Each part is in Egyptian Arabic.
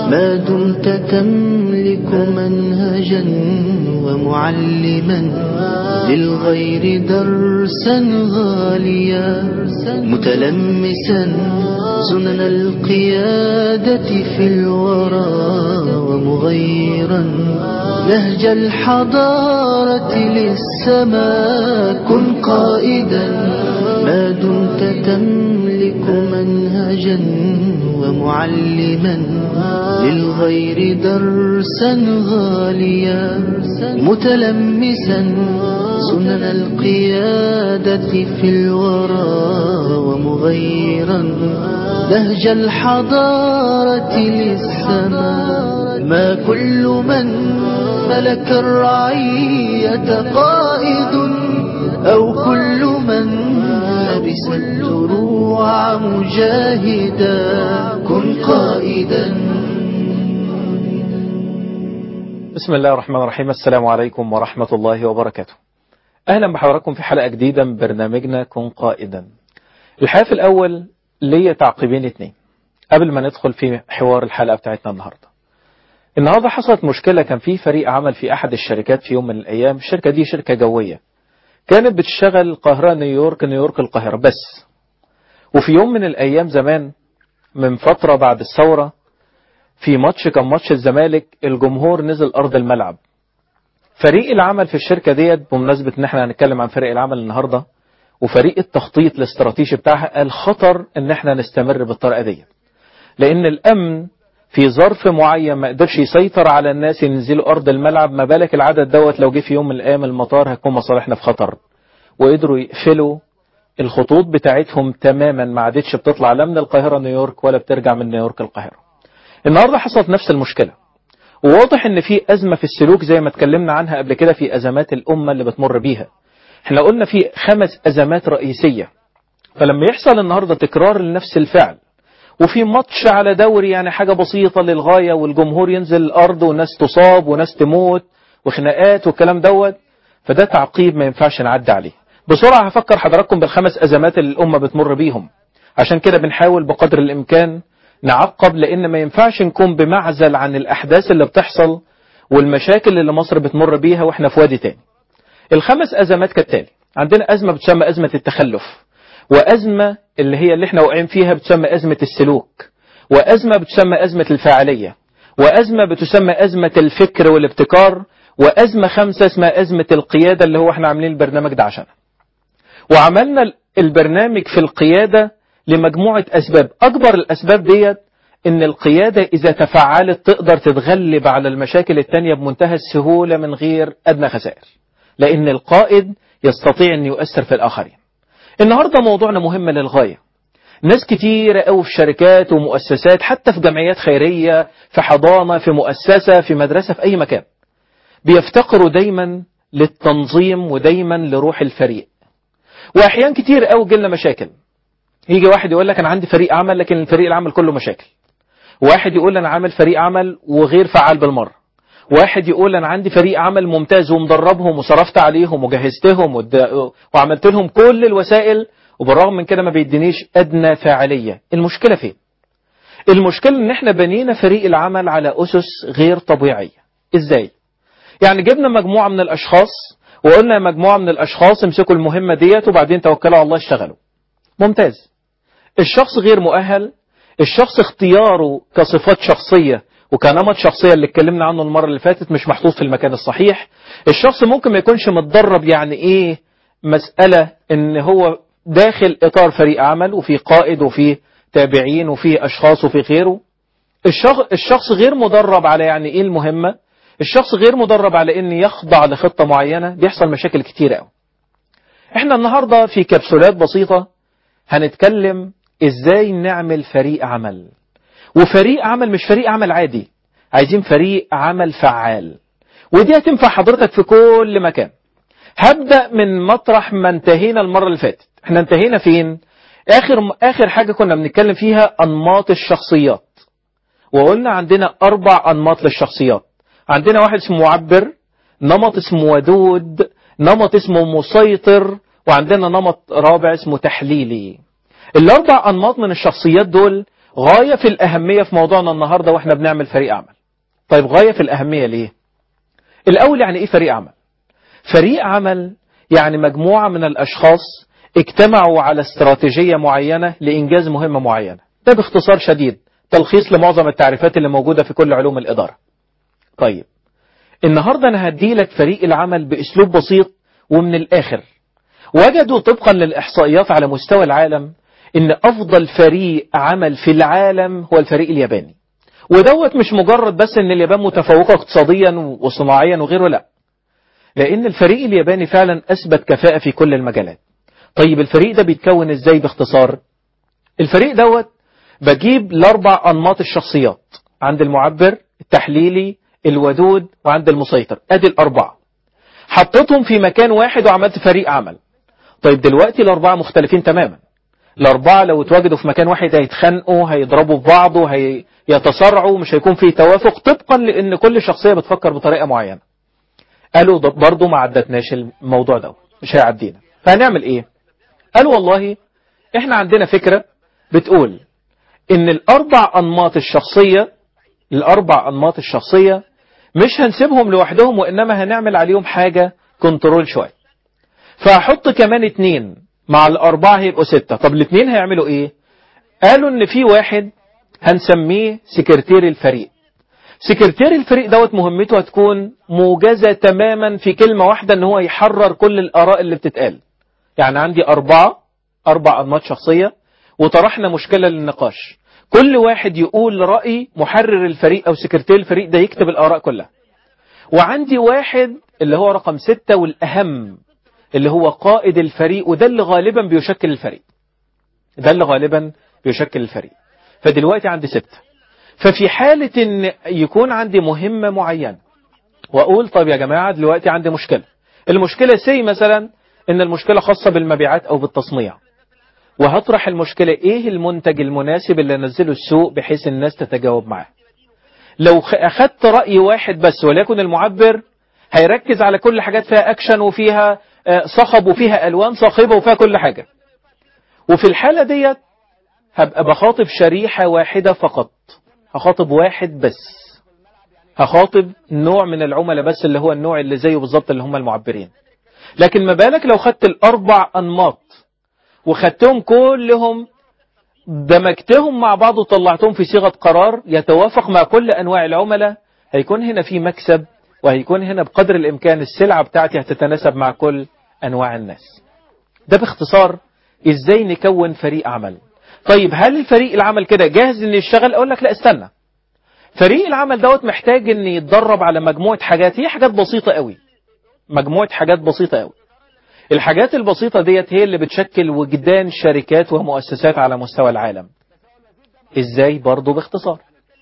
ما دمت تملك منهجا ومعلما للغير درسا غاليا متلمسا سنن القيادة في الورى ومغيرا نهج الحضارة للسماء كن قائدا ما دمت تملك منهجا ومعلما للغير درسا غاليا متلمسا سنن القيادة في الورى ومغيرا نهج الحضارة للسماء ما كل من ملك الرعية قائد أو كل من لبس الدروع مجاهدا كن قائدا بسم الله الرحمن الرحيم السلام عليكم ورحمة الله وبركاته أهلا بحضراتكم في حلقة جديدة من برنامجنا كن قائدا الحقيقة في الأول ليا تعقيبين اتنين قبل ما ندخل في حوار الحلقة بتاعتنا النهاردة النهاردة حصلت مشكلة كان في فريق عمل في أحد الشركات في يوم من الأيام الشركة دي شركة جوية كانت بتشتغل القاهرة نيويورك نيويورك القاهرة بس وفي يوم من الأيام زمان من فترة بعد الثورة في ماتش كان ماتش الزمالك الجمهور نزل أرض الملعب فريق العمل في الشركة ديت بمناسبة ان احنا هنتكلم عن فريق العمل النهاردة وفريق التخطيط الاستراتيجي بتاعها قال خطر ان احنا نستمر بالطريقة ديت لان الامن في ظرف معين ما قدرش يسيطر على الناس ينزلوا ارض الملعب ما بالك العدد دوت لو جه في يوم من الايام المطار هتكون مصالحنا في خطر وقدروا يقفلوا الخطوط بتاعتهم تماما ما عادتش بتطلع لا من القاهرة نيويورك ولا بترجع من نيويورك القاهرة النهاردة حصلت نفس المشكلة وواضح ان في ازمة في السلوك زي ما اتكلمنا عنها قبل كده في ازمات الامة اللي بتمر بيها احنا قلنا في خمس ازمات رئيسية فلما يحصل النهاردة تكرار لنفس الفعل وفي ماتش على دوري يعني حاجة بسيطة للغاية والجمهور ينزل الارض وناس تصاب وناس تموت وخناقات والكلام دوت فده تعقيب ما ينفعش نعدي عليه بسرعة هفكر حضراتكم بالخمس ازمات اللي الامة بتمر بيهم عشان كده بنحاول بقدر الامكان نعقب لان ما ينفعش نكون بمعزل عن الاحداث اللي بتحصل والمشاكل اللي مصر بتمر بيها واحنا في وادي تاني الخمس ازمات كالتالي عندنا ازمه بتسمى ازمه التخلف وازمه اللي هي اللي احنا واقعين فيها بتسمى ازمه السلوك وازمه بتسمى ازمه الفاعليه وازمه بتسمى ازمه الفكر والابتكار وازمه خمسه اسمها ازمه القياده اللي هو احنا عاملين البرنامج ده عشانها وعملنا البرنامج في القياده لمجموعة أسباب أكبر الأسباب ديت إن القيادة إذا تفعلت تقدر تتغلب على المشاكل التانية بمنتهى السهولة من غير أدنى خسائر لأن القائد يستطيع أن يؤثر في الآخرين النهاردة موضوعنا مهم للغاية ناس كتيرة أوي في شركات ومؤسسات حتى في جمعيات خيرية في حضانة في مؤسسة في مدرسة في أي مكان بيفتقروا دايما للتنظيم ودايما لروح الفريق وأحيان كتير أوي جلنا مشاكل يجي واحد يقول لك انا عندي فريق عمل لكن الفريق العمل كله مشاكل واحد يقول انا عامل فريق عمل وغير فعال بالمره واحد يقول انا عندي فريق عمل ممتاز ومدربهم وصرفت عليهم وجهزتهم ود... وعملت لهم كل الوسائل وبالرغم من كده ما بيدينيش ادنى فاعليه المشكله فين المشكله ان احنا بنينا فريق العمل على اسس غير طبيعيه ازاي يعني جبنا مجموعه من الاشخاص وقلنا مجموعه من الاشخاص امسكوا المهمه ديت وبعدين توكلوا على الله اشتغلوا ممتاز الشخص غير مؤهل الشخص اختياره كصفات شخصية وكنمط شخصية اللي اتكلمنا عنه المرة اللي فاتت مش محطوط في المكان الصحيح الشخص ممكن ما يكونش متدرب يعني ايه مسألة ان هو داخل اطار فريق عمل وفي قائد وفي تابعين وفي اشخاص وفي غيره الشخص, الشخص غير مدرب على يعني ايه المهمة الشخص غير مدرب على ان يخضع لخطة معينة بيحصل مشاكل كتير قوي احنا النهاردة في كبسولات بسيطة هنتكلم ازاي نعمل فريق عمل وفريق عمل مش فريق عمل عادي عايزين فريق عمل فعال ودي هتنفع حضرتك في كل مكان هبدأ من مطرح ما انتهينا المرة اللي فاتت احنا انتهينا فين اخر اخر حاجة كنا بنتكلم فيها انماط الشخصيات وقلنا عندنا اربع انماط للشخصيات عندنا واحد اسمه معبر نمط اسمه ودود نمط اسمه مسيطر وعندنا نمط رابع اسمه تحليلي الاربع انماط من الشخصيات دول غاية في الأهمية في موضوعنا النهاردة وإحنا بنعمل فريق عمل طيب غاية في الأهمية ليه الأول يعني إيه فريق عمل فريق عمل يعني مجموعة من الأشخاص اجتمعوا على استراتيجية معينة لإنجاز مهمة معينة ده باختصار شديد تلخيص لمعظم التعريفات اللي موجودة في كل علوم الإدارة طيب النهاردة أنا هدي لك فريق العمل بأسلوب بسيط ومن الآخر وجدوا طبقا للإحصائيات على مستوى العالم إن أفضل فريق عمل في العالم هو الفريق الياباني ودوت مش مجرد بس إن اليابان متفوقة اقتصاديا وصناعيا وغيره لا لأن الفريق الياباني فعلا أثبت كفاءة في كل المجالات طيب الفريق ده بيتكون إزاي باختصار الفريق دوت بجيب الأربع أنماط الشخصيات عند المعبر التحليلي الودود وعند المسيطر ادي الاربعه حطيتهم في مكان واحد وعملت فريق عمل طيب دلوقتي الاربعه مختلفين تماما الاربعه لو اتواجدوا في مكان واحد هيتخانقوا هيضربوا في بعض وهيتصارعوا مش هيكون في توافق طبقا لان كل شخصيه بتفكر بطريقه معينه قالوا برضه ما عدتناش الموضوع ده مش هيعدينا فهنعمل ايه قالوا والله احنا عندنا فكره بتقول ان الاربع انماط الشخصيه الاربع انماط الشخصيه مش هنسيبهم لوحدهم وإنما هنعمل عليهم حاجة كنترول شوية فهحط كمان اتنين مع الأربعة هيبقوا ستة طب الاتنين هيعملوا إيه قالوا إن في واحد هنسميه سكرتير الفريق سكرتير الفريق دوت مهمته هتكون موجزة تماما في كلمة واحدة إن هو يحرر كل الآراء اللي بتتقال يعني عندي أربعة أربع أنماط شخصية وطرحنا مشكلة للنقاش كل واحد يقول رأي محرر الفريق أو سكرتير الفريق ده يكتب الآراء كلها وعندي واحد اللي هو رقم ستة والأهم اللي هو قائد الفريق وده اللي غالبا بيشكل الفريق ده اللي غالبا بيشكل الفريق فدلوقتي عندي ستة ففي حالة ان يكون عندي مهمة معينة واقول طب يا جماعة دلوقتي عندي مشكلة المشكلة سي مثلا ان المشكلة خاصة بالمبيعات او بالتصنيع وهطرح المشكلة ايه المنتج المناسب اللي انزله السوق بحيث الناس تتجاوب معاه لو اخدت رأي واحد بس وليكن المعبر هيركز على كل حاجات فيها اكشن وفيها صخب وفيها الوان صاخبة وفيها كل حاجة وفي الحالة ديت هبقى بخاطب شريحة واحدة فقط هخاطب واحد بس هخاطب نوع من العملاء بس اللي هو النوع اللي زيه بالظبط اللي هم المعبرين لكن ما بالك لو خدت الاربع انماط وخدتهم كلهم دمجتهم مع بعض وطلعتهم في صيغة قرار يتوافق مع كل أنواع العملاء هيكون هنا في مكسب وهيكون هنا بقدر الإمكان السلعة بتاعتي هتتناسب مع كل أنواع الناس ده باختصار إزاي نكون فريق عمل طيب هل الفريق العمل كده جاهز إن يشتغل أقول لك لا استنى فريق العمل دوت محتاج إن يتدرب على مجموعة حاجات هي حاجات بسيطة قوي مجموعة حاجات بسيطة قوي الحاجات البسيطة ديت هي اللي بتشكل وجدان شركات ومؤسسات على مستوى العالم ازاي برضو باختصار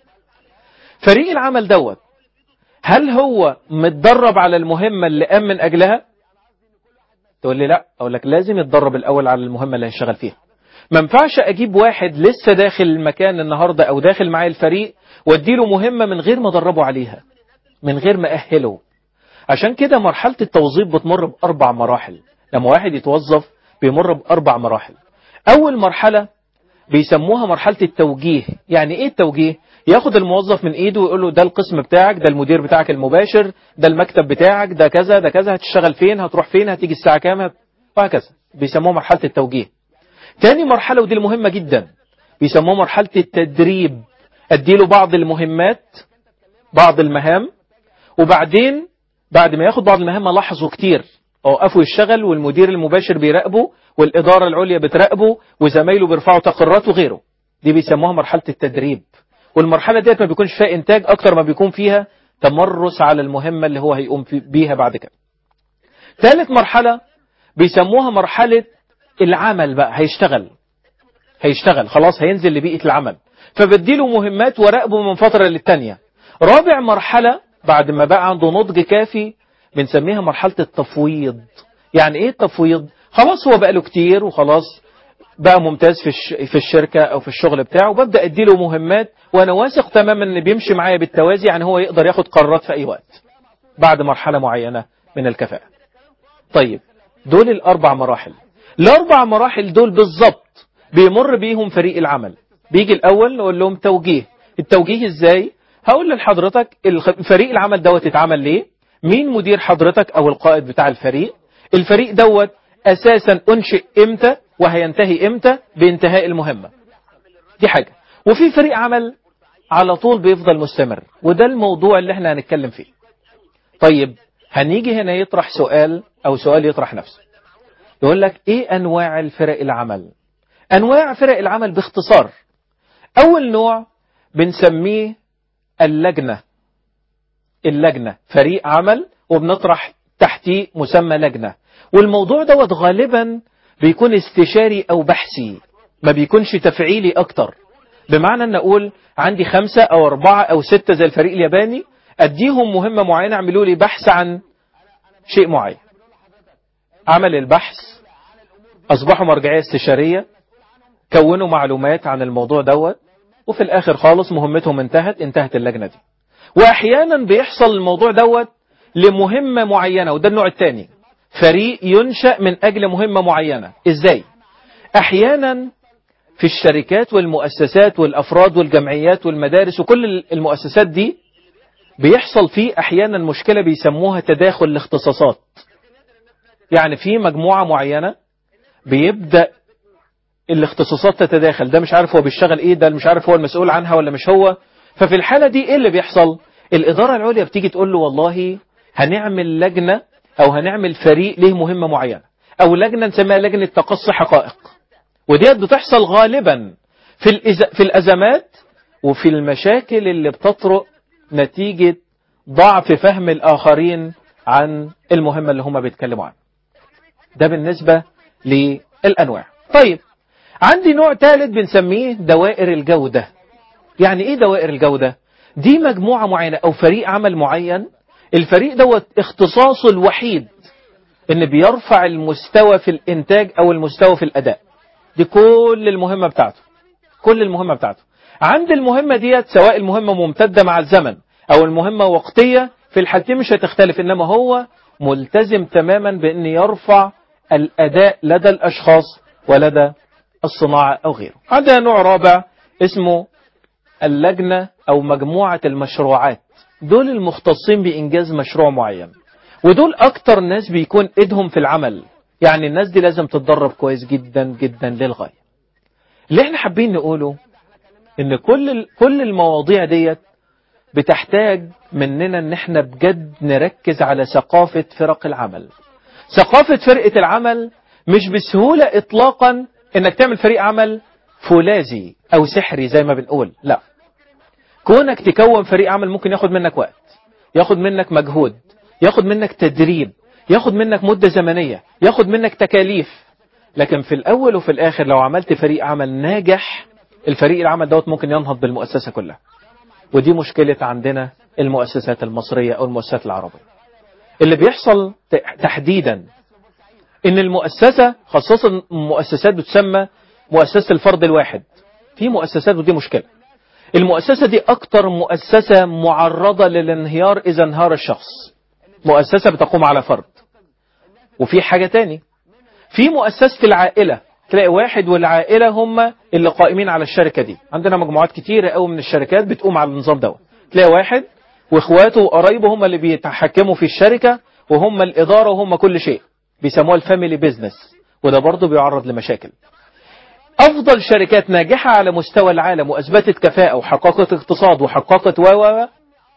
فريق العمل دوت هل هو متدرب على المهمة اللي قام من أجلها تقول لي لا أقول لك لازم يتدرب الأول على المهمة اللي هيشتغل فيها ما ينفعش أجيب واحد لسه داخل المكان النهاردة أو داخل معايا الفريق واديله مهمة من غير ما أدربه عليها من غير ما أهله عشان كده مرحلة التوظيف بتمر بأربع مراحل لما واحد يتوظف بيمر بأربع مراحل أول مرحلة بيسموها مرحلة التوجيه يعني إيه التوجيه؟ ياخد الموظف من إيده ويقول له ده القسم بتاعك ده المدير بتاعك المباشر ده المكتب بتاعك ده كذا ده كذا هتشتغل فين هتروح فين هتيجي الساعة كام وهكذا بيسموها مرحلة التوجيه تاني مرحلة ودي المهمة جدا بيسموها مرحلة التدريب أديله بعض المهمات بعض المهام وبعدين بعد ما ياخد بعض المهام لاحظوا كتير اوقفوا يشتغل والمدير المباشر بيراقبه والإدارة العليا بتراقبه وزمايله بيرفعوا تقريرات وغيره دي بيسموها مرحلة التدريب والمرحلة ديت ما بيكونش فيها إنتاج أكتر ما بيكون فيها تمرس على المهمة اللي هو هيقوم بيها بعد كده ثالث مرحلة بيسموها مرحلة العمل بقى هيشتغل هيشتغل خلاص هينزل لبيئة العمل فبديله مهمات وراقبه من فترة للتانية رابع مرحلة بعد ما بقى عنده نضج كافي بنسميها مرحلة التفويض يعني ايه التفويض خلاص هو بقى له كتير وخلاص بقى ممتاز في في الشركة او في الشغل بتاعه وببدأ اديله مهمات وانا واثق تماما ان بيمشي معايا بالتوازي يعني هو يقدر ياخد قرارات في اي وقت بعد مرحلة معينة من الكفاءة طيب دول الاربع مراحل الاربع مراحل دول بالظبط بيمر بيهم فريق العمل بيجي الأول نقول لهم توجيه التوجيه إزاي هقول لحضرتك الفريق العمل دوت اتعمل ليه مين مدير حضرتك أو القائد بتاع الفريق الفريق دوت أساسا أنشئ إمتى وهينتهي إمتى بانتهاء المهمة دي حاجة وفي فريق عمل على طول بيفضل مستمر وده الموضوع اللي احنا هنتكلم فيه طيب هنيجي هنا يطرح سؤال أو سؤال يطرح نفسه يقول لك إيه أنواع الفرق العمل أنواع فرق العمل باختصار أول نوع بنسميه اللجنة اللجنة فريق عمل وبنطرح تحتيه مسمى لجنة والموضوع دوت غالبا بيكون استشاري أو بحثي ما بيكونش تفعيلي أكتر بمعنى أن أقول عندي خمسة أو أربعة أو ستة زي الفريق الياباني أديهم مهمة معينة اعملوا لي بحث عن شيء معين عمل البحث أصبحوا مرجعية استشارية كونوا معلومات عن الموضوع دوت وفي الآخر خالص مهمتهم انتهت انتهت اللجنة دي وأحيانا بيحصل الموضوع دوت لمهمة معينة وده النوع الثاني فريق ينشأ من أجل مهمة معينة إزاي أحيانا في الشركات والمؤسسات والأفراد والجمعيات والمدارس وكل المؤسسات دي بيحصل فيه أحيانا مشكلة بيسموها تداخل الاختصاصات يعني في مجموعة معينة بيبدأ الاختصاصات تتداخل ده مش عارف هو بيشتغل ايه ده مش عارف هو المسؤول عنها ولا مش هو ففي الحالة دي ايه اللي بيحصل الإدارة العليا بتيجي تقول له والله هنعمل لجنة أو هنعمل فريق له مهمة معينة أو لجنة نسميها لجنة تقصي حقائق وديت بتحصل غالبا في, الإز... في الأزمات وفي المشاكل اللي بتطرق نتيجة ضعف فهم الآخرين عن المهمة اللي هم بيتكلموا عنها ده بالنسبة للأنواع طيب عندي نوع ثالث بنسميه دوائر الجودة يعني ايه دوائر الجودة دي مجموعة معينة او فريق عمل معين الفريق دوت اختصاصه الوحيد ان بيرفع المستوى في الانتاج او المستوى في الاداء دي كل المهمة بتاعته كل المهمة بتاعته عند المهمة ديت سواء المهمة ممتدة مع الزمن او المهمة وقتية في الحالتين مش هتختلف انما هو ملتزم تماما بان يرفع الاداء لدى الاشخاص ولدى الصناعة او غيره عندنا نوع رابع اسمه اللجنة او مجموعة المشروعات دول المختصين بإنجاز مشروع معين ودول أكتر ناس بيكون إيدهم في العمل يعني الناس دي لازم تتدرب كويس جدا جدا للغاية اللي احنا حابين نقوله ان كل كل المواضيع ديت بتحتاج مننا ان احنا بجد نركز على ثقافة فرق العمل ثقافة فرقة العمل مش بسهولة اطلاقا انك تعمل فريق عمل فولاذي او سحري زي ما بنقول لا كونك تكون فريق عمل ممكن ياخد منك وقت ياخد منك مجهود ياخد منك تدريب ياخد منك مدة زمنية ياخد منك تكاليف لكن في الأول وفي الآخر لو عملت فريق عمل ناجح الفريق العمل دوت ممكن ينهض بالمؤسسة كلها ودي مشكلة عندنا المؤسسات المصرية أو المؤسسات العربية اللي بيحصل تحديدا ان المؤسسة خاصة مؤسسات بتسمى مؤسسة الفرد الواحد في مؤسسات ودي مشكلة المؤسسة دي أكتر مؤسسة معرضة للانهيار إذا انهار الشخص مؤسسة بتقوم على فرد وفي حاجة تاني في مؤسسة العائلة تلاقي واحد والعائلة هم اللي قائمين على الشركة دي عندنا مجموعات كتيرة قوي من الشركات بتقوم على النظام دوت تلاقي واحد واخواته وقرايبه هم اللي بيتحكموا في الشركة وهم الإدارة وهم كل شيء بيسموها الفاميلي بيزنس وده برضه بيعرض لمشاكل أفضل شركات ناجحة على مستوى العالم وأثبتت كفاءة وحققت اقتصاد وحققت و و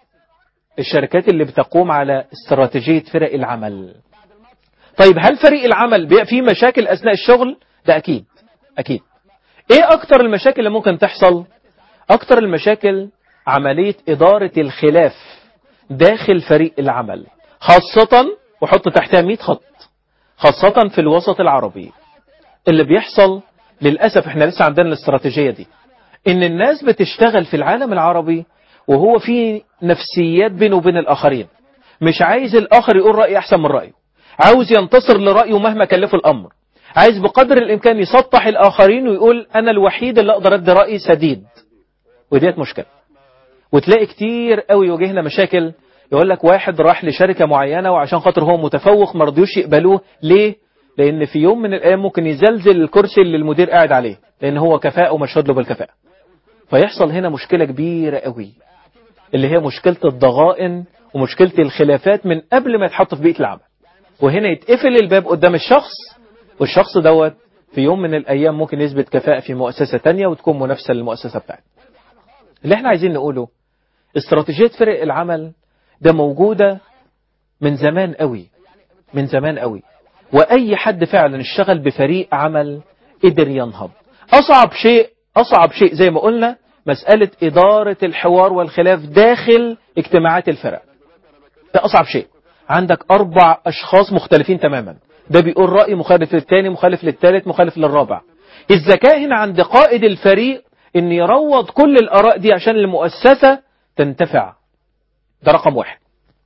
الشركات اللي بتقوم على استراتيجية فرق العمل طيب هل فريق العمل بيبقى فيه مشاكل أثناء الشغل؟ ده أكيد أكيد إيه أكتر المشاكل اللي ممكن تحصل؟ أكتر المشاكل عملية إدارة الخلاف داخل فريق العمل خاصة وحط تحتها 100 خط خاصة في الوسط العربي اللي بيحصل للأسف احنا لسه عندنا الاستراتيجية دي ان الناس بتشتغل في العالم العربي وهو في نفسيات بينه وبين الآخرين مش عايز الآخر يقول رأي أحسن من رأيه عاوز ينتصر لرأيه مهما كلفه الأمر عايز بقدر الإمكان يسطح الآخرين ويقول أنا الوحيد اللي أقدر أدي رأي سديد وديت مشكلة وتلاقي كتير قوي يواجهنا مشاكل يقول لك واحد راح لشركة معينة وعشان خاطر هو متفوق ما رضيوش يقبلوه ليه لأن في يوم من الأيام ممكن يزلزل الكرسي اللي المدير قاعد عليه لأن هو كفاءة ومشهود له بالكفاءة فيحصل هنا مشكلة كبيرة قوي اللي هي مشكلة الضغائن ومشكلة الخلافات من قبل ما يتحط في بيئة العمل وهنا يتقفل الباب قدام الشخص والشخص دوت في يوم من الأيام ممكن يثبت كفاءة في مؤسسة تانية وتكون منافسة للمؤسسة بتاعته اللي احنا عايزين نقوله استراتيجية فرق العمل ده موجودة من زمان قوي من زمان قوي وأي حد فعلا اشتغل بفريق عمل قدر ينهض أصعب شيء أصعب شيء زي ما قلنا مسألة إدارة الحوار والخلاف داخل اجتماعات الفرق ده أصعب شيء عندك أربع أشخاص مختلفين تماما ده بيقول رأي مخالف للتاني مخالف للتالت مخالف للرابع الذكاء هنا عند قائد الفريق ان يروض كل الآراء دي عشان المؤسسة تنتفع ده رقم واحد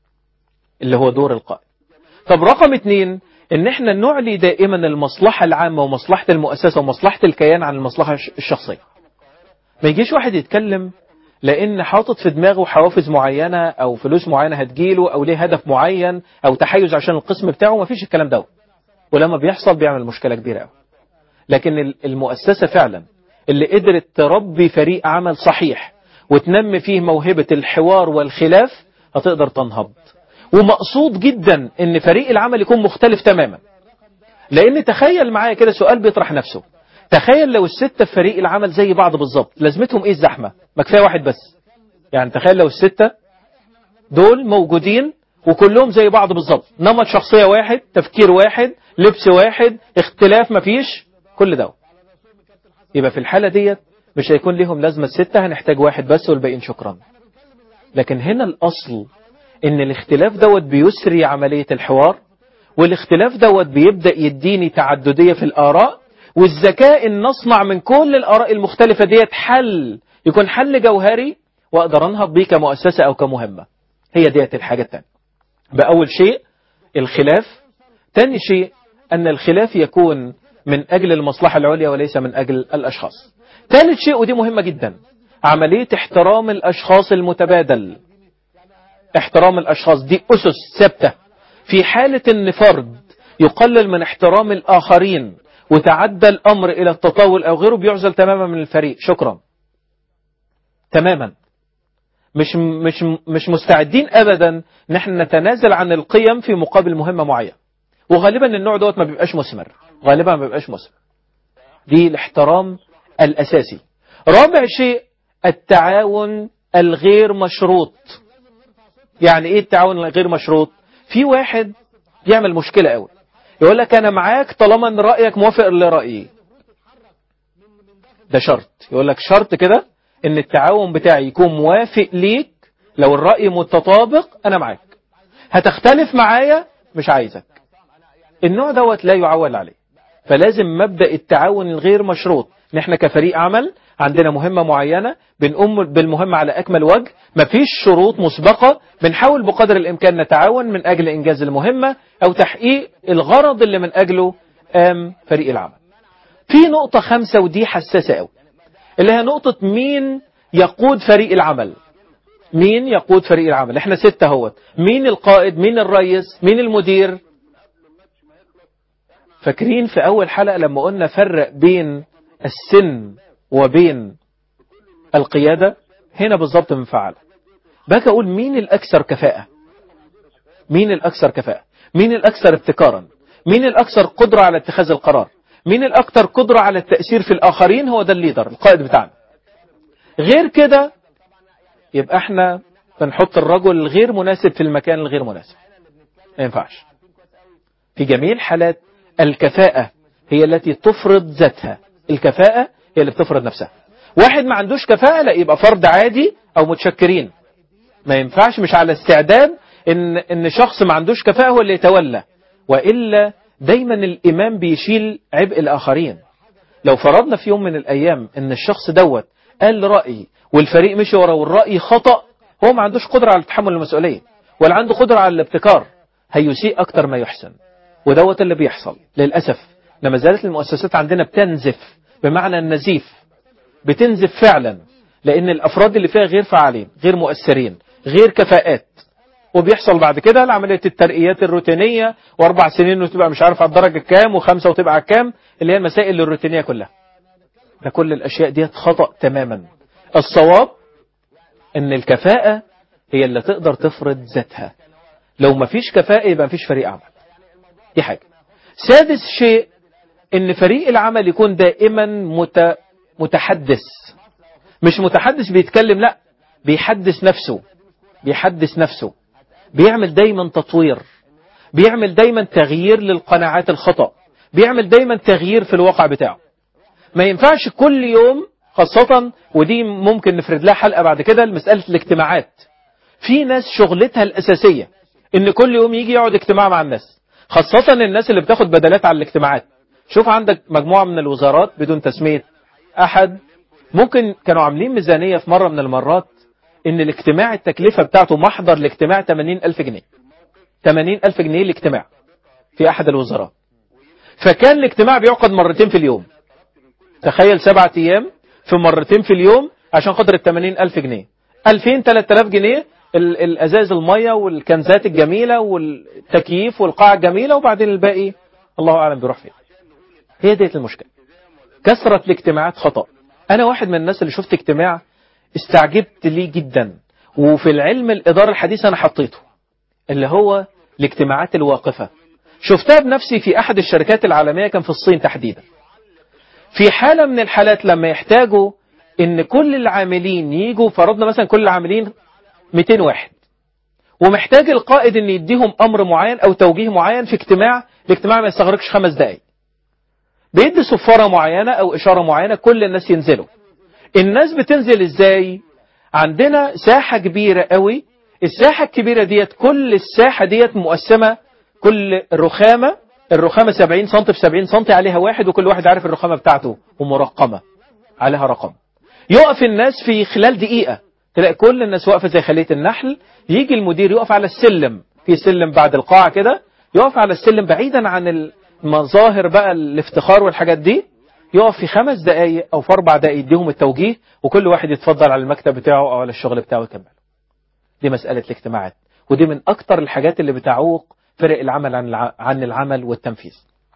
اللي هو دور القائد طب رقم اتنين ان احنا نعلي دائما المصلحة العامة ومصلحة المؤسسة ومصلحة الكيان عن المصلحة الشخصية ما يجيش واحد يتكلم لان حاطط في دماغه حوافز معينة او فلوس معينة هتجيله او ليه هدف معين او تحيز عشان القسم بتاعه ما فيش الكلام ده ولما بيحصل بيعمل مشكلة كبيرة قوي لكن المؤسسة فعلا اللي قدرت تربي فريق عمل صحيح وتنمي فيه موهبة الحوار والخلاف هتقدر تنهض ومقصود جدا ان فريق العمل يكون مختلف تماما لان تخيل معايا كده سؤال بيطرح نفسه تخيل لو الستة في فريق العمل زي بعض بالظبط لازمتهم ايه الزحمة ما كفايه واحد بس يعني تخيل لو الستة دول موجودين وكلهم زي بعض بالظبط نمط شخصية واحد تفكير واحد لبس واحد اختلاف مفيش كل ده يبقى في الحالة ديت مش هيكون ليهم لازمة ستة هنحتاج واحد بس والباقيين شكرا لكن هنا الأصل ان الاختلاف دوت بيسري عملية الحوار والاختلاف دوت بيبدأ يديني تعددية في الآراء والذكاء ان نصنع من كل الآراء المختلفة ديت حل يكون حل جوهري واقدر انهض بيه كمؤسسة او كمهمة هي ديت الحاجة التانية بأول شيء الخلاف تاني شيء أن الخلاف يكون من أجل المصلحة العليا وليس من أجل الأشخاص ثالث شيء ودي مهمة جدا عملية احترام الأشخاص المتبادل احترام الأشخاص دي أسس ثابتة في حالة أن فرد يقلل من احترام الآخرين وتعدى الأمر إلى التطاول أو غيره بيعزل تماما من الفريق شكرا تماما مش مش مش مستعدين ابدا ان احنا نتنازل عن القيم في مقابل مهمه معينه وغالبا النوع دوت ما بيبقاش مثمر غالبا ما بيبقاش مثمر دي الاحترام الاساسي رابع شيء التعاون الغير مشروط يعني ايه التعاون الغير مشروط في واحد يعمل مشكله قوي يقول لك انا معاك طالما ان رايك موافق لرايي ده شرط يقول لك شرط كده ان التعاون بتاعي يكون موافق ليك لو الرأي متطابق انا معاك هتختلف معايا مش عايزك النوع دوت لا يعول عليه فلازم مبدأ التعاون الغير مشروط ان احنا كفريق عمل عندنا مهمة معينة بنقوم بالمهمة على أكمل وجه مفيش شروط مسبقة بنحاول بقدر الإمكان نتعاون من أجل إنجاز المهمة أو تحقيق الغرض اللي من أجله قام فريق العمل في نقطة خمسة ودي حساسة قوي اللي هي نقطة مين يقود فريق العمل مين يقود فريق العمل احنا ستة هوت مين القائد مين الرئيس مين المدير فاكرين في أول حلقة لما قلنا فرق بين السن وبين القيادة هنا بالظبط بنفعل باجي أقول مين الأكثر كفاءة مين الأكثر كفاءة مين الأكثر ابتكارا مين الأكثر قدرة على اتخاذ القرار مين الأكثر قدرة على التأثير في الآخرين هو ده الليدر القائد بتاعنا غير كده يبقى احنا بنحط الرجل الغير مناسب في المكان الغير مناسب ما ينفعش في جميع الحالات الكفاءة هي التي تفرض ذاتها الكفاءة هي اللي بتفرض نفسها واحد ما عندوش كفاءة لا يبقى فرد عادي أو متشكرين ما ينفعش مش على استعداد إن, إن شخص ما عندوش كفاءة هو اللي يتولى وإلا دايما الإمام بيشيل عبء الآخرين لو فرضنا في يوم من الأيام إن الشخص دوت قال رأي والفريق مشي ورا والرأي خطأ هو ما عندوش قدرة على تحمل المسؤولية ولا عنده قدرة على الابتكار هيسيء أكتر ما يحسن ودوت اللي بيحصل للأسف لما زالت المؤسسات عندنا بتنزف بمعنى النزيف بتنزف فعلا لأن الأفراد اللي فيها غير فعالين غير مؤثرين غير كفاءات وبيحصل بعد كده عملية الترقيات الروتينية واربع سنين وتبقى مش عارف على الدرجة كام وخمسة وتبقى على كام اللي هي المسائل الروتينية كلها ده كل الأشياء دي خطأ تماما الصواب ان الكفاءة هي اللي تقدر تفرض ذاتها لو ما فيش كفاءة يبقى ما فيش فريق عمل دي حاجة سادس شيء ان فريق العمل يكون دائما مت... متحدث مش متحدث بيتكلم لا بيحدث نفسه بيحدث نفسه بيعمل دايما تطوير بيعمل دايما تغيير للقناعات الخطأ بيعمل دايما تغيير في الواقع بتاعه ما ينفعش كل يوم خاصة ودي ممكن نفرد لها حلقة بعد كده لمسألة الاجتماعات في ناس شغلتها الأساسية إن كل يوم يجي يقعد اجتماع مع الناس خاصة الناس اللي بتاخد بدلات على الاجتماعات شوف عندك مجموعة من الوزارات بدون تسمية أحد ممكن كانوا عاملين ميزانية في مرة من المرات إن الاجتماع التكلفة بتاعته محضر الاجتماع 80 ألف جنيه 80 ألف جنيه الاجتماع في أحد الوزارات فكان الاجتماع بيعقد مرتين في اليوم تخيل سبعة أيام في مرتين في اليوم عشان خاطر ال 80 ألف جنيه 2000 3000 جنيه ال- الأزاز المية والكنزات الجميلة والتكييف والقاعة الجميلة وبعدين الباقي الله أعلم بيروح فين هي ديت المشكلة كثرة الاجتماعات خطأ أنا واحد من الناس اللي شفت اجتماع استعجبت ليه جدا وفي العلم الإدارة الحديث أنا حطيته اللي هو الاجتماعات الواقفة شفتها بنفسي في أحد الشركات العالمية كان في الصين تحديدا في حالة من الحالات لما يحتاجوا ان كل العاملين يجوا فرضنا مثلا كل العاملين 200 واحد ومحتاج القائد ان يديهم امر معين او توجيه معين في اجتماع الاجتماع ما يستغرقش خمس دقائق بيدي صفارة معينة او اشارة معينة كل الناس ينزلوا الناس بتنزل ازاي عندنا ساحة كبيرة قوي الساحة الكبيرة ديت كل الساحة ديت مقسمة كل رخامة الرخامة 70 سم في 70 سم عليها واحد وكل واحد عارف الرخامة بتاعته ومرقمة عليها رقم يقف الناس في خلال دقيقة تلاقي كل الناس واقفة زي خلية النحل يجي المدير يقف على السلم في سلم بعد القاعة كده يقف على السلم بعيدا عن المظاهر بقى الافتخار والحاجات دي يقف في خمس دقايق أو في أربع دقايق يديهم التوجيه وكل واحد يتفضل على المكتب بتاعه أو على الشغل بتاعه يكمل دي مسألة الاجتماعات ودي من أكتر الحاجات اللي بتعوق فرق العمل عن الع- عن العمل والتنفيذ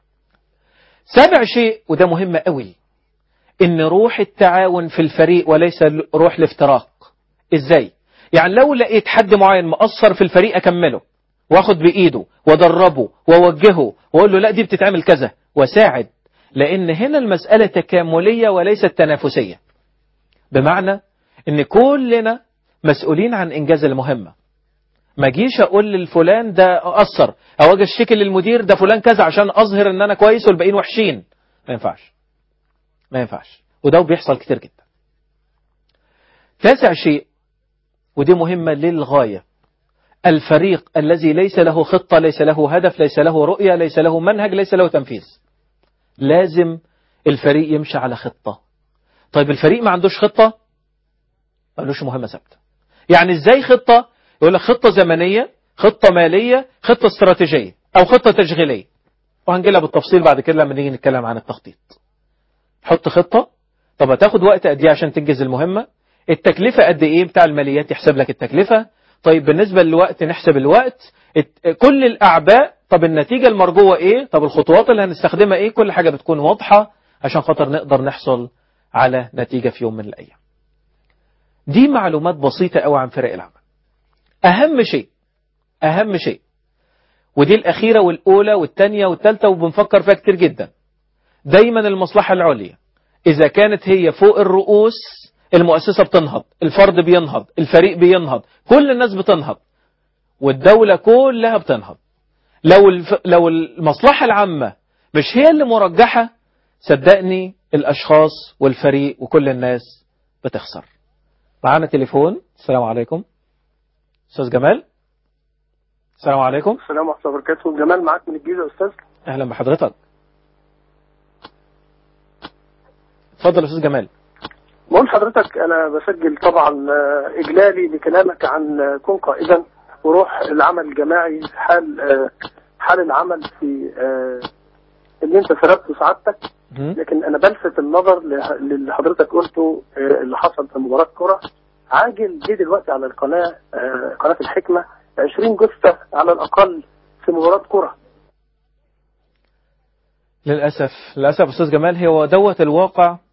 سابع شيء وده مهم قوي ان روح التعاون في الفريق وليس روح الافتراق ازاي يعني لو لقيت حد معين مقصر في الفريق اكمله واخد بايده وادربه واوجهه واقول له لا دي بتتعمل كذا وساعد لان هنا المسألة تكاملية وليست تنافسية بمعنى ان كلنا مسؤولين عن انجاز المهمة ما جيش اقول للفلان ده قصر او اجي اشتكي للمدير ده فلان كذا عشان اظهر ان انا كويس والباقيين وحشين ما ينفعش ما ينفعش وده بيحصل كتير جدا تاسع شيء ودي مهمة للغاية الفريق الذي ليس له خطة ليس له هدف ليس له رؤية ليس له منهج ليس له تنفيذ لازم الفريق يمشي على خطة طيب الفريق ما عندوش خطة ما عندوش مهمة ثابتة يعني ازاي خطة يقول لك خطة زمنية خطة مالية خطة استراتيجية أو خطة تشغيلية وهنجيلها بالتفصيل بعد كده لما نيجي نتكلم عن التخطيط حط خطة طب هتاخد وقت قد ايه عشان تنجز المهمة التكلفة قد ايه بتاع الماليات يحسب لك التكلفة طيب بالنسبة للوقت نحسب الوقت الت- كل الأعباء طب النتيجة المرجوة ايه طب الخطوات اللي هنستخدمها ايه كل حاجة بتكون واضحة عشان خاطر نقدر نحصل على نتيجة في يوم من الأيام دي معلومات بسيطة قوي عن فرق العمل أهم شيء أهم شيء ودي الأخيرة والأولى والثانية والثالثة وبنفكر فيها كتير جدا دايما المصلحة العليا إذا كانت هي فوق الرؤوس المؤسسة بتنهض الفرد بينهض الفريق بينهض كل الناس بتنهض والدولة كلها بتنهض لو الف... لو المصلحة العامة مش هي اللي مرجحة صدقني الأشخاص والفريق وكل الناس بتخسر معانا تليفون السلام عليكم أستاذ جمال السلام عليكم السلام ورحمة الله وبركاته جمال معاك من الجيزة يا أستاذ أهلا بحضرتك اتفضل يا أستاذ جمال بقول حضرتك أنا بسجل طبعا آه، إجلالي لكلامك عن آه، كن قائدا وروح العمل الجماعي في حال آه، حال العمل في آه، اللي أنت سردته سعادتك مم. لكن أنا بلفت النظر له- للي حضرتك قلته آه، اللي حصل في مباراة كرة عاجل جه دلوقتي على القناة آه، قناة الحكمة 20 جثة على الأقل في مباراة كرة للأسف للأسف أستاذ جمال هو دوت الواقع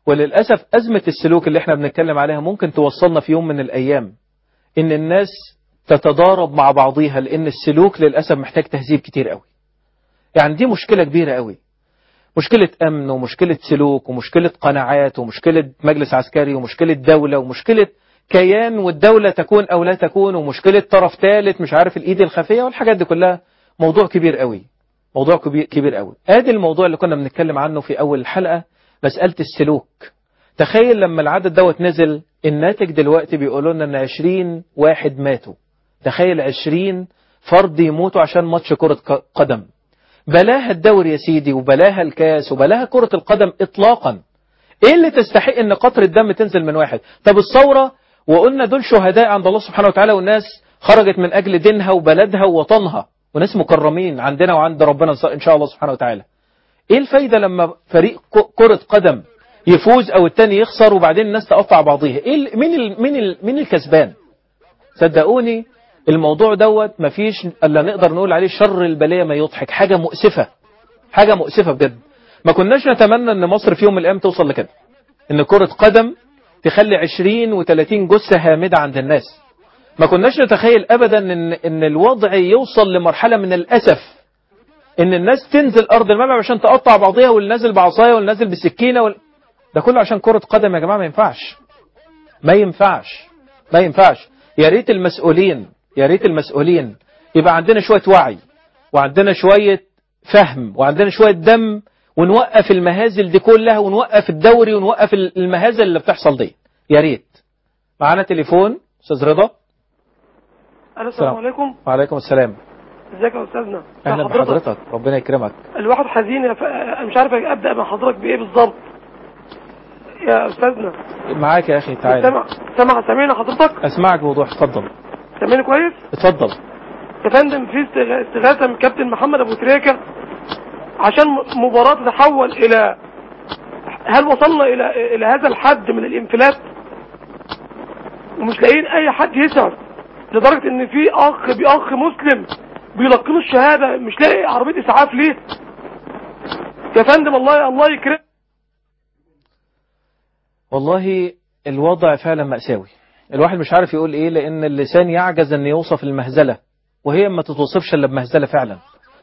وللأسف أزمة السلوك اللي احنا بنتكلم عليها ممكن توصلنا في يوم من الأيام إن الناس تتضارب مع بعضيها لأن السلوك للأسف محتاج تهذيب كتير قوي يعني دي مشكلة كبيرة قوي مشكلة أمن ومشكلة سلوك ومشكلة قناعات ومشكلة مجلس عسكري ومشكلة دولة ومشكلة كيان والدولة تكون أو لا تكون ومشكلة طرف ثالث مش عارف الإيد الخفية والحاجات دي كلها موضوع كبير قوي موضوع كبير, كبير قوي ادي الموضوع اللي كنا بنتكلم عنه في أول الحلقة مسألة السلوك تخيل لما العدد دوت نزل الناتج دلوقتي بيقولوا لنا ان 20 واحد ماتوا تخيل 20 فرد يموتوا عشان ماتش كرة قدم بلاها الدوري يا سيدي وبلاها الكاس وبلاها كرة القدم اطلاقا ايه اللي تستحق ان قطر الدم تنزل من واحد طب الثورة وقلنا دول شهداء عند الله سبحانه وتعالى والناس خرجت من اجل دينها وبلدها ووطنها وناس مكرمين عندنا وعند ربنا ان شاء الله سبحانه وتعالى ايه الفايدة لما فريق كرة قدم يفوز او التاني يخسر وبعدين الناس تقطع بعضيها ايه ال مين ال مين ال مين الكسبان صدقوني الموضوع دوت مفيش الا نقدر نقول عليه شر البليه ما يضحك حاجه مؤسفه حاجه مؤسفه بجد ما كناش نتمنى ان مصر في يوم من الايام توصل لكده ان كره قدم تخلي 20 و30 جثه هامده عند الناس ما كناش نتخيل ابدا ان ان الوضع يوصل لمرحله من الاسف ان الناس تنزل ارض الملعب عشان تقطع بعضيها واللي نازل بعصايه واللي نازل بسكينه وال... ده كله عشان كره قدم يا جماعه ما ينفعش ما ينفعش ما ينفعش يا ريت المسؤولين يا ريت المسؤولين يبقى عندنا شويه وعي وعندنا شويه فهم وعندنا شويه دم ونوقف المهازل دي كلها ونوقف الدوري ونوقف المهازل اللي بتحصل دي يا ريت معانا تليفون استاذ رضا السلام عليكم وعليكم السلام ازيك يا استاذنا اهلا بحضرتك ربنا يكرمك الواحد حزين يا ف... أنا مش عارف ابدا مع حضرتك بايه بالظبط يا استاذنا معاك يا اخي تعالى سامع سامع سامعنا حضرتك اسمعك بوضوح اتفضل سامعني كويس اتفضل يا فندم في استغ- استغاثه من كابتن محمد ابو تريكه عشان م- مباراه تتحول الى هل وصلنا الى الى هذا الحد من الانفلات ومش لاقيين اي حد يسعد لدرجه ان في اخ باخ مسلم بيلقنوا الشهاده مش لاقي عربيه اسعاف ليه يا فندم الله الله يكرم والله الوضع فعلا مأساوي الواحد مش عارف يقول ايه لان اللسان يعجز ان يوصف المهزلة وهي ما تتوصفش الا بمهزلة فعلا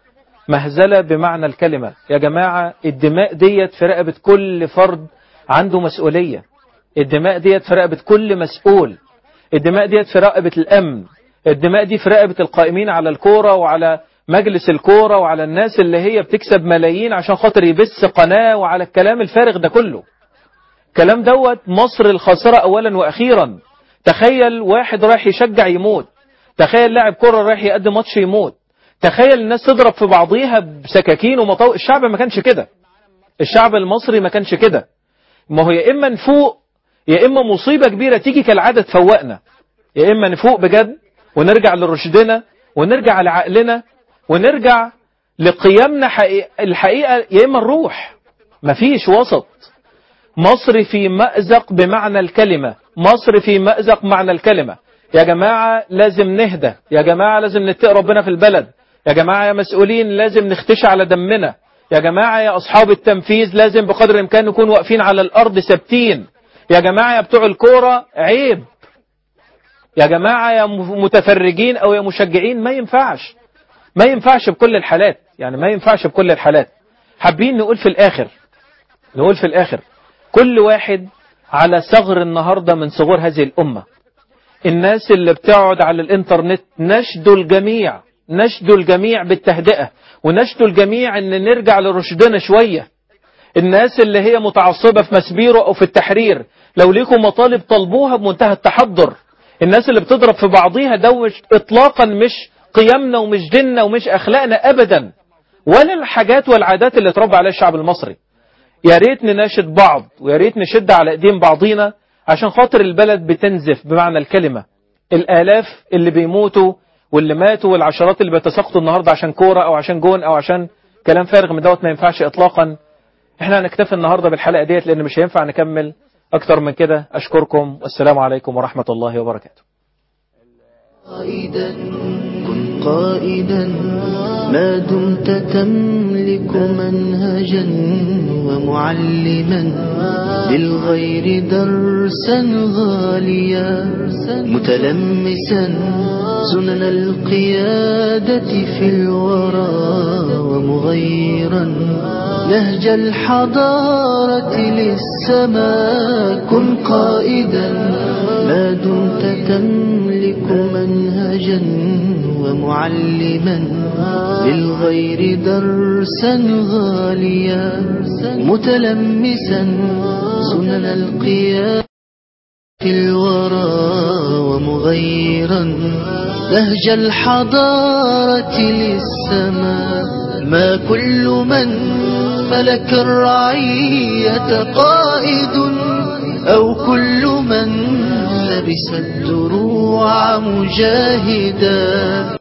مهزلة بمعنى الكلمة يا جماعة الدماء ديت في رقبة كل فرد عنده مسؤولية الدماء ديت في رقبة كل مسؤول الدماء ديت في رقبة الأمن الدماء دي في رقبة القائمين على الكورة وعلى مجلس الكورة وعلى الناس اللي هي بتكسب ملايين عشان خاطر يبث قناة وعلى الكلام الفارغ ده كله كلام دوت مصر الخاسرة أولا وأخيرا تخيل واحد رايح يشجع يموت تخيل لاعب كرة رايح يقدم ماتش يموت تخيل الناس تضرب في بعضيها بسكاكين ومطاوق الشعب ما كانش كده الشعب المصري ما كانش كده ما هو يا إما نفوق يا إما مصيبة كبيرة تيجي كالعادة تفوقنا يا إما نفوق بجد ونرجع لرشدنا ونرجع لعقلنا ونرجع لقيمنا حقيقة الحقيقة يا إما نروح مفيش وسط مصر في مأزق بمعنى الكلمة مصر في مأزق معنى الكلمة يا جماعة لازم نهدى يا جماعة لازم نتقي ربنا في البلد يا جماعة يا مسؤولين لازم نختش على دمنا يا جماعة يا أصحاب التنفيذ لازم بقدر الإمكان نكون واقفين على الأرض ثابتين يا جماعة يا بتوع الكورة عيب يا جماعة يا متفرجين أو يا مشجعين ما ينفعش ما ينفعش بكل الحالات يعني ما ينفعش بكل الحالات حابين نقول في الآخر نقول في الآخر كل واحد على ثغر النهاردة من ثغور هذه الأمة الناس اللي بتقعد على الانترنت نشدوا الجميع نشدوا الجميع بالتهدئة ونشدوا الجميع ان نرجع لرشدنا شوية الناس اللي هي متعصبة في مسبيرو او في التحرير لو ليكم مطالب طلبوها بمنتهى التحضر الناس اللي بتضرب في بعضيها ده مش اطلاقا مش قيمنا ومش ديننا ومش اخلاقنا ابدا ولا الحاجات والعادات اللي اتربى عليها الشعب المصري يا ريت نناشد بعض ويا ريت نشد على ايدين بعضينا عشان خاطر البلد بتنزف بمعنى الكلمة الآلاف اللي بيموتوا واللي ماتوا والعشرات اللي بيتساقطوا النهاردة عشان كورة أو عشان جون أو عشان كلام فارغ من دوت ما ينفعش إطلاقا احنا هنكتفي النهاردة بالحلقة ديت لأن مش هينفع نكمل أكتر من كده أشكركم والسلام عليكم ورحمة الله وبركاته قائدا كن قائدا ما دمت تملك منهجا ومعلما للغير درسا غاليا متلمسا سنن القيادة في الورى ومغيرا نهج الحضارة للسماء كن قائدا ما دمت تملك منهجا ومعلما للغير درسا غاليا متلمسا سنن القيام في الورى ومغيرا نهج الحضارة للسماء ما كل من ملك الرعية قائد أو كل من لبس الدروع مجاهدا